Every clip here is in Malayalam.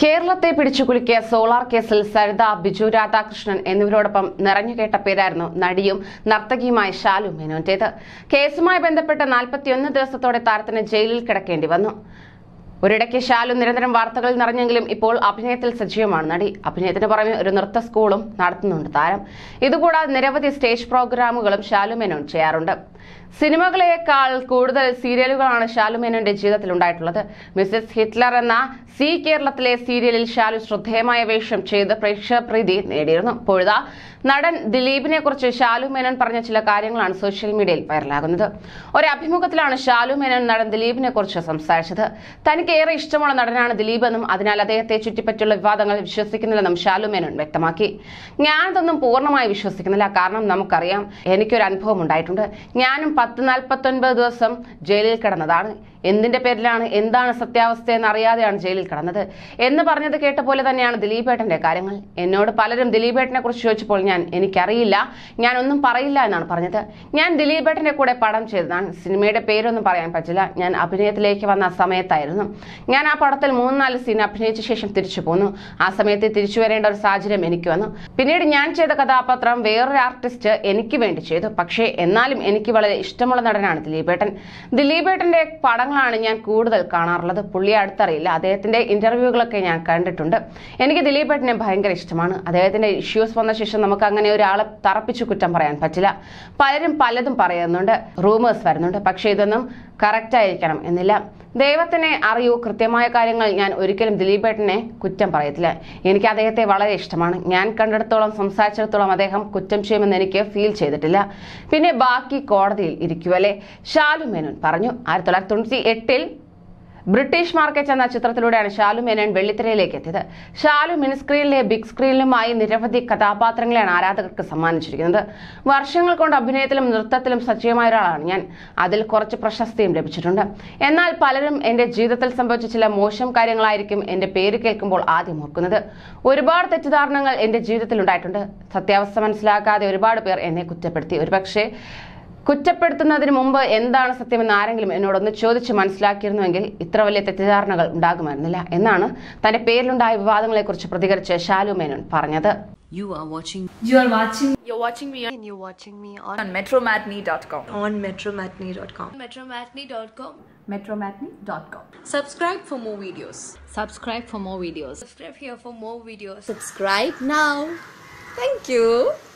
കേരളത്തെ പിടിച്ചുകുലുക്കിയ സോളാർ കേസിൽ സരിത ബിജു രാധാകൃഷ്ണൻ എന്നിവരോടൊപ്പം നിറഞ്ഞുകേട്ട പേരായിരുന്നു നടിയും നർത്തകിയുമായ ഷാലു മേനോന്റേത് കേസുമായി ബന്ധപ്പെട്ട് നാൽപ്പത്തിയൊന്ന് ദിവസത്തോടെ താരത്തിന് ജയിലിൽ കിടക്കേണ്ടി വന്നു ഒരിടയ്ക്ക് ഷാലു നിരന്തരം വാർത്തകളിൽ നിറഞ്ഞെങ്കിലും ഇപ്പോൾ അഭിനയത്തിൽ സജീവമാണ് നടി അഭിനയത്തിന് പുറമെ ഒരു നൃത്ത സ്കൂളും നടത്തുന്നുണ്ട് താരം ഇതുകൂടാതെ നിരവധി സ്റ്റേജ് പ്രോഗ്രാമുകളും ഷാലു മേനോൻ ചെയ്യാറുണ്ട് സിനിമകളേക്കാൾ കൂടുതൽ സീരിയലുകളാണ് ഷാലു മേനോന്റെ ജീവിതത്തിൽ ഉണ്ടായിട്ടുള്ളത് മിസസ് ഹിറ്റ്ലർ എന്ന സി കേരളത്തിലെ സീരിയലിൽ ഷാലു ശ്രദ്ധേയമായ വേഷം ചെയ്ത് പ്രേക്ഷക പ്രീതി നേടിയിരുന്നു ഇപ്പോഴാ നടൻ ദിലീപിനെ കുറിച്ച് ഷാലു മേനോൻ പറഞ്ഞ ചില കാര്യങ്ങളാണ് സോഷ്യൽ മീഡിയയിൽ വൈറലാകുന്നത് ഒരു അഭിമുഖത്തിലാണ് ഷാലു മേനോൻ നടൻ ദിലീപിനെ കുറിച്ച് സംസാരിച്ചത് തനിക്ക് ഏറെ ഇഷ്ടമുള്ള നടനാണ് ദിലീപ് എന്നും അതിനാൽ അദ്ദേഹത്തെ ചുറ്റിപ്പറ്റിയുള്ള വിവാദങ്ങൾ വിശ്വസിക്കുന്നില്ലെന്നും ഷാലു മേനോൻ വ്യക്തമാക്കി ഞാനതൊന്നും പൂർണ്ണമായി വിശ്വസിക്കുന്നില്ല കാരണം നമുക്കറിയാം എനിക്കൊരു അനുഭവം ഉണ്ടായിട്ടുണ്ട് ഞാനും പത്ത് നാൽപ്പത്തൊൻപത് ദിവസം ജയിലിൽ കിടന്നതാണ് എന്തിന്റെ പേരിലാണ് എന്താണ് സത്യാവസ്ഥ എന്ന് അറിയാതെയാണ് ജയിലിൽ കിടന്നത് എന്ന് പറഞ്ഞത് കേട്ട പോലെ തന്നെയാണ് ദിലീപേട്ടന്റെ കാര്യങ്ങൾ എന്നോട് പലരും ദിലീപേട്ടനെ കുറിച്ച് ചോദിച്ചപ്പോൾ ഞാൻ എനിക്കറിയില്ല ഞാൻ ഒന്നും പറയില്ല എന്നാണ് പറഞ്ഞത് ഞാൻ ദിലീപേട്ടന്റെ കൂടെ പടം ചെയ്തതാണ് സിനിമയുടെ പേരൊന്നും പറയാൻ പറ്റില്ല ഞാൻ അഭിനയത്തിലേക്ക് വന്ന സമയത്തായിരുന്നു ഞാൻ ആ പടത്തിൽ മൂന്ന് നാല് സീൻ അഭിനയിച്ച ശേഷം തിരിച്ചു പോന്നു ആ സമയത്ത് തിരിച്ചു വരേണ്ട ഒരു സാഹചര്യം എനിക്ക് വന്നു പിന്നീട് ഞാൻ ചെയ്ത കഥാപാത്രം വേറൊരു ആർട്ടിസ്റ്റ് എനിക്ക് വേണ്ടി ചെയ്തു പക്ഷേ എന്നാലും എനിക്ക് വളരെ ഇഷ്ടമുള്ള നടനാണ് ദിലീപേട്ടൻ ദിലീപേട്ടന്റെ പടങ്ങളാണ് ഞാൻ കൂടുതൽ കാണാറുള്ളത് പുള്ളിയെ അടുത്തറിയില്ല അദ്ദേഹത്തിന്റെ ഇന്റർവ്യൂകളൊക്കെ ഞാൻ കണ്ടിട്ടുണ്ട് എനിക്ക് ദിലീപേട്ടനെ ഭയങ്കര ഇഷ്ടമാണ് അദ്ദേഹത്തിന്റെ ഇഷ്യൂസ് വന്ന ശേഷം നമുക്ക് അങ്ങനെ ഒരാളെ തറപ്പിച്ച് കുറ്റം പറയാൻ പറ്റില്ല പലരും പലതും പറയുന്നുണ്ട് റൂമേഴ്സ് വരുന്നുണ്ട് പക്ഷേ ഇതൊന്നും കറക്റ്റ് ആയിരിക്കണം എന്നില്ല ദൈവത്തിനെ അറിയൂ കൃത്യമായ കാര്യങ്ങൾ ഞാൻ ഒരിക്കലും ദിലീപേട്ടനെ കുറ്റം പറയത്തില്ല എനിക്ക് അദ്ദേഹത്തെ വളരെ ഇഷ്ടമാണ് ഞാൻ കണ്ടിടത്തോളം സംസാരിച്ചിടത്തോളം അദ്ദേഹം കുറ്റം ചെയ്യുമെന്ന് എനിക്ക് ഫീൽ ചെയ്തിട്ടില്ല പിന്നെ ബാക്കി കോടതിയിൽ ഇരിക്കുവല്ലേ ഷാലു മേനോൻ പറഞ്ഞു ആയിരത്തി തൊള്ളായിരത്തി തൊണ്ണൂറ്റി എട്ടിൽ ബ്രിട്ടീഷ് മാർക്കറ്റ് എന്ന ചിത്രത്തിലൂടെയാണ് ഷാലു മേനോൻ വെള്ളിത്തിരയിലേക്ക് എത്തിയത് ഷാലു മിനിസ്ക്രീനിലെ ബിഗ് സ്ക്രീനിലുമായി നിരവധി കഥാപാത്രങ്ങളെയാണ് ആരാധകർക്ക് സമ്മാനിച്ചിരിക്കുന്നത് വർഷങ്ങൾ കൊണ്ട് അഭിനയത്തിലും നൃത്തത്തിലും സജീവമായ ഒരാളാണ് ഞാൻ അതിൽ കുറച്ച് പ്രശസ്തിയും ലഭിച്ചിട്ടുണ്ട് എന്നാൽ പലരും എന്റെ ജീവിതത്തിൽ സംഭവിച്ച ചില മോശം കാര്യങ്ങളായിരിക്കും എന്റെ പേര് കേൾക്കുമ്പോൾ ആദ്യം ഓർക്കുന്നത് ഒരുപാട് തെറ്റിദ്ധാരണകൾ എന്റെ ജീവിതത്തിൽ ഉണ്ടായിട്ടുണ്ട് സത്യാവസ്ഥ മനസ്സിലാക്കാതെ ഒരുപാട് പേർ എന്നെ കുറ്റപ്പെടുത്തി ഒരുപക്ഷെ കുറ്റപ്പെടുത്തുന്നതിന് മുമ്പ് എന്താണ് സത്യമെന്ന് ആരെങ്കിലും എന്നോടൊന്ന് ചോദിച്ച് മനസ്സിലാക്കിയിരുന്നുവെങ്കിൽ ഇത്ര വലിയ തെറ്റിദ്ധാരണകൾ ഉണ്ടാകുമായിരുന്നില്ല എന്നാണ് തന്റെ പേരിലുണ്ടായ വിവാദങ്ങളെക്കുറിച്ച് പ്രതികരിച്ച് ഷാലു മേനോൻ പറഞ്ഞത് You are watching You are watching You're watching me and you're watching me on on metromatney.com. on metromatney.com. metromatney.com. Metromatney.com. Subscribe for more videos. Subscribe for more videos. Subscribe here for more videos. Subscribe now. Thank you.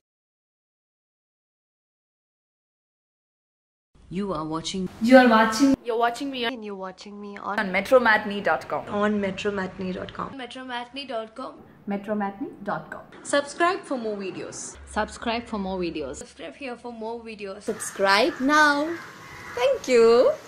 You are watching You are watching You're watching me and you're watching me on on metromatney.com. on metromatney.com. metromatney.com. Metromatney.com. Subscribe for more videos. Subscribe for more videos. Subscribe here for more videos. Subscribe now. Thank you.